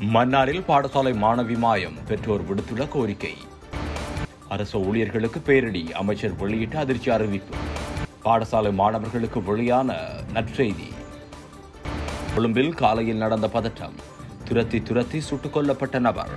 மன்னாரில் பாடசாலை மாணவி மாயம் பெற்றோர் விடுத்துள்ள கோரிக்கை அரசு ஊழியர்களுக்கு பேரிடி அமைச்சர் வெளியிட்ட அதிர்ச்சி அறிவிப்பு பாடசாலை மாணவர்களுக்கு வெளியான நற்செய்தி கொழும்பில் காலையில் நடந்த பதட்டம் துரத்தி துரத்தி சுட்டுக் கொல்லப்பட்ட நபர்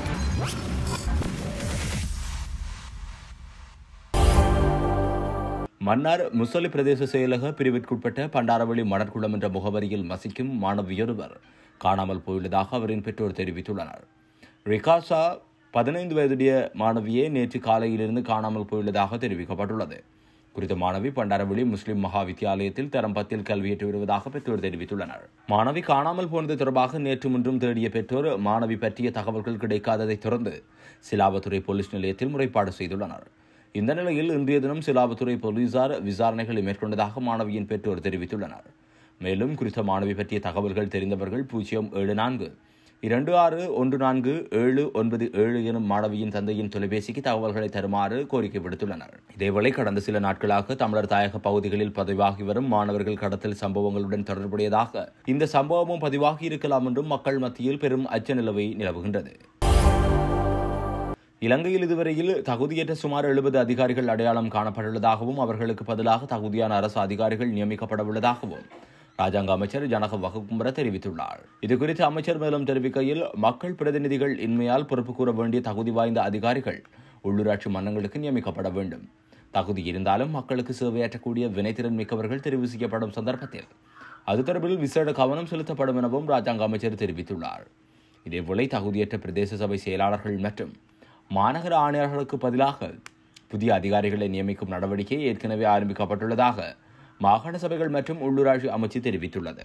மன்னார் முசலி பிரதேச செயலக பிரிவிற்குட்பட்ட பண்டாரவளி மணற்குளம் என்ற முகவரியில் வசிக்கும் மாணவியொருவர் காணாமல் போயுள்ளதாக அவரின் பெற்றோர் தெரிவித்துள்ளனர் ரிகாசா பதினைந்து வயதுடைய மாணவியே நேற்று காலையிலிருந்து காணாமல் போயுள்ளதாக தெரிவிக்கப்பட்டுள்ளது குறித்த மாணவி பண்டாரவளி முஸ்லிம் மகா வித்தியாலயத்தில் தரம் பத்தில் கல்வியேற்று வருவதாக பெற்றோர் தெரிவித்துள்ளனர் மாணவி காணாமல் போனது தொடர்பாக நேற்று முன்றும் தேடிய பெற்றோர் மாணவி பற்றிய தகவல்கள் கிடைக்காததைத் தொடர்ந்து சிலாபத்துறை போலீஸ் நிலையத்தில் முறைப்பாடு செய்துள்ளனர் இந்த நிலையில் இன்றைய தினம் சிலாபத்துறை போலீசார் விசாரணைகளை மேற்கொண்டதாக மாணவியின் பெற்றோர் தெரிவித்துள்ளனர் மேலும் குறித்த மாணவி பற்றிய தகவல்கள் தெரிந்தவர்கள் பூஜ்ஜியம் ஏழு நான்கு இரண்டு ஆறு ஒன்று நான்கு ஏழு ஒன்பது ஏழு எனும் மாணவியின் தந்தையின் தொலைபேசிக்கு தகவல்களை தருமாறு கோரிக்கை விடுத்துள்ளனர் இதேவேளை கடந்த சில நாட்களாக தமிழர் தாயக பகுதிகளில் பதிவாகி வரும் மாணவர்கள் கடத்தல் சம்பவங்களுடன் தொடர்புடையதாக இந்த சம்பவமும் பதிவாகி இருக்கலாம் என்றும் மக்கள் மத்தியில் பெரும் அச்ச நிலவை நிலவுகின்றது இலங்கையில் இதுவரையில் தகுதியற்ற சுமார் எழுபது அதிகாரிகள் அடையாளம் காணப்பட்டுள்ளதாகவும் அவர்களுக்கு பதிலாக தகுதியான அரசு அதிகாரிகள் நியமிக்கப்படவுள்ளதாகவும் ராஜாங்க அமைச்சர் ஜனக வகுக்கும்பர தெரிவித்துள்ளார் இதுகுறித்து அமைச்சர் மேலும் தெரிவிக்கையில் மக்கள் பிரதிநிதிகள் இன்மையால் பொறுப்பு கூற வேண்டிய தகுதி வாய்ந்த அதிகாரிகள் உள்ளூராட்சி மன்றங்களுக்கு நியமிக்கப்பட வேண்டும் தகுதி இருந்தாலும் மக்களுக்கு சேவையாற்றக்கூடிய வினைத்திறன் மிக்கவர்கள் தெரிவு செய்யப்படும் சந்தர்ப்பத்தில் அது தொடர்பில் விசேட கவனம் செலுத்தப்படும் எனவும் ராஜாங்க அமைச்சர் தெரிவித்துள்ளார் இதேபோல தகுதியற்ற பிரதேச சபை செயலாளர்கள் மற்றும் மாநகர ஆணையர்களுக்கு பதிலாக புதிய அதிகாரிகளை நியமிக்கும் நடவடிக்கை ஏற்கனவே ஆரம்பிக்கப்பட்டுள்ளதாக மாகாண சபைகள் மற்றும் உள்ளூராட்சி அமைச்சு தெரிவித்துள்ளது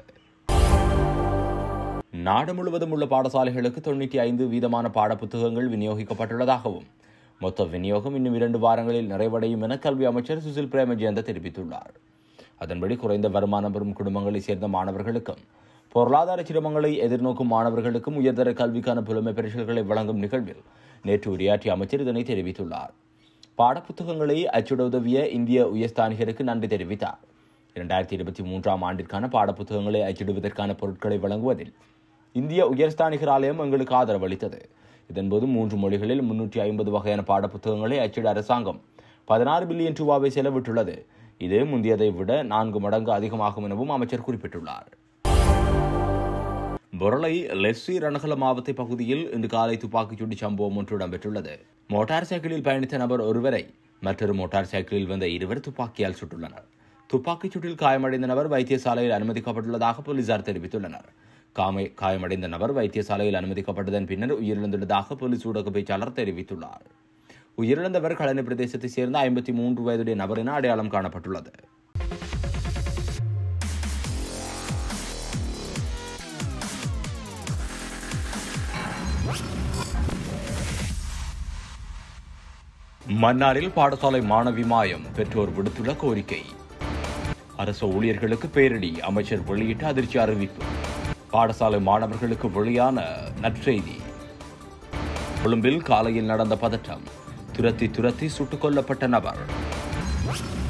நாடு முழுவதும் உள்ள பாடசாலைகளுக்கு தொண்ணூற்றி ஐந்து வீதமான பாடப்புத்தகங்கள் விநியோகிக்கப்பட்டுள்ளதாகவும் மொத்த விநியோகம் இன்னும் இரண்டு வாரங்களில் நிறைவடையும் என கல்வி அமைச்சர் சுசில் பிரேமஜயந்த தெரிவித்துள்ளார் அதன்படி குறைந்த வருமானம் பெறும் குடும்பங்களைச் சேர்ந்த மாணவர்களுக்கும் பொருளாதார சிரமங்களை எதிர்நோக்கும் மாணவர்களுக்கும் உயர்தர கல்விக்கான புலமை பரிசுகளை வழங்கும் நிகழ்வில் நேற்று உரையாற்றிய அமைச்சர் இதனை தெரிவித்துள்ளார் பாடப்புத்தகங்களை அச்சிட உதவிய இந்திய உயர்ஸ்தானிகருக்கு நன்றி தெரிவித்தார் இரண்டாயிரத்தி இருபத்தி மூன்றாம் ஆண்டிற்கான பாடப்புத்தகங்களை அச்சிடுவதற்கான பொருட்களை வழங்குவதில் இந்திய உயர்ஸ்தானிகர் ஆலயம் எங்களுக்கு ஆதரவு அளித்தது இதன்போது மூன்று மொழிகளில் முன்னூற்றி ஐம்பது வகையான பாடப்புத்தகங்களை அச்சிட அரசாங்கம் பதினாறு பில்லியன் ரூபாவை செலவிட்டுள்ளது இது முந்தையதை விட நான்கு மடங்கு அதிகமாகும் எனவும் அமைச்சர் குறிப்பிட்டுள்ளார் பொருளை லெஸ்ஸி ரணகல மாவட்ட பகுதியில் இன்று காலை துப்பாக்கிச்சூடி சம்பவம் ஒன்று இடம்பெற்றுள்ளது மோட்டார் சைக்கிளில் பயணித்த நபர் ஒருவரை மற்றொரு மோட்டார் சைக்கிளில் வந்த இருவர் துப்பாக்கியால் சுட்டுள்ளனர் துப்பாக்கிச் சூட்டில் காயமடைந்த நபர் வைத்தியசாலையில் அனுமதிக்கப்பட்டுள்ளதாக போலீசார் தெரிவித்துள்ளனர் காமை காயமடைந்த நபர் வைத்தியசாலையில் அனுமதிக்கப்பட்டதன் பின்னர் உயிரிழந்துள்ளதாக போலீஸ் ஊடக பேச்சாளர் தெரிவித்துள்ளார் உயிரிழந்தவர் கழனி பிரதேசத்தைச் சேர்ந்த ஐம்பத்தி மூன்று வயதுடைய நபர் என அடையாளம் காணப்பட்டுள்ளது மன்னாரில் பாடசாலை மாணவி மாயம் பெற்றோர் விடுத்துள்ள கோரிக்கை அரசு ஊழியர்களுக்கு பேரிடி அமைச்சர் வெளியிட்ட அதிர்ச்சி அறிவிப்பு பாடசாலை மாணவர்களுக்கு வெளியான நற்செய்தி கொழும்பில் காலையில் நடந்த பதட்டம் துரத்தி துரத்தி சுட்டுக் கொல்லப்பட்ட நபர்